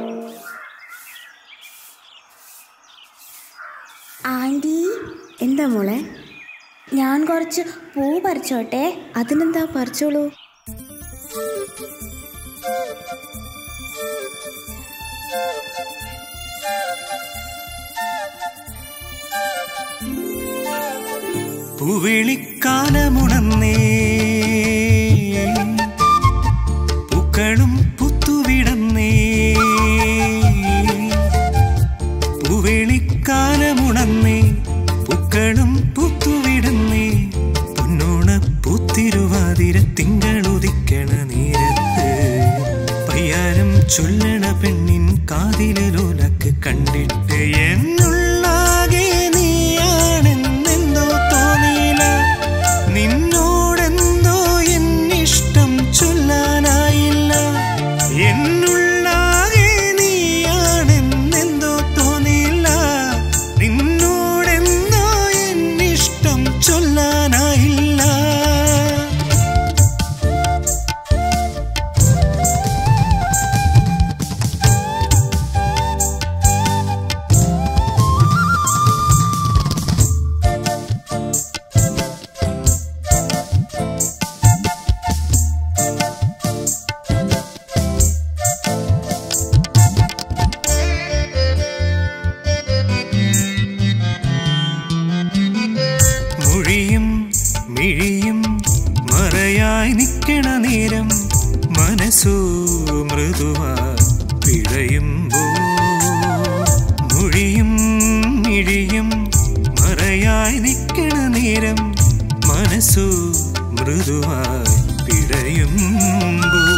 anti എന്താ മോളെ ഞാൻ കുറച്ച് പൂ പറിച്ചോട്ടെ അതിനെന്താ പറിച്ചോളൂ പൂവിളിക്കാലമുണന്നേ പൂക്കളും പുത്തുവിടന്നേ പൂവിളിക്കാലമുണന്നേ പൂക്കളും പുത്തുവിടന്നേ പൊന്നോണ പൂത്തിരുവാതിര തിങ്കളുദിക്കണ നേരത്ത് പയ്യാരം ചൊല്ലണ പെണ്ണിൻ കാതിലോലക്ക് കണ്ടിട്ട് എന്നുള്ളാകെ നീയാണെന്നെന്തോ തോന്നിയില്ല നിന്നോടെന്തോ എന്നിഷ്ടം ചൊല്ലാനായില്ല എന്നുള്ളാകെ നീയാണെന്നെന്തോ തോന്നിയില്ല നിന്നോടെന്തോ എന്നിഷ്ടം ചൊല്ലാനായില്ല മൊഴിയും മിഴിയും മറയായി നിൽക്കണ നേരം മനസ്സു മൃദുവാ പിഴയുമ്പോ മൊഴിയും മിഴിയും മറയായി നിൽക്കണ നേരം മനസ്സു മൃദുവായി പിഴയുമ്പോ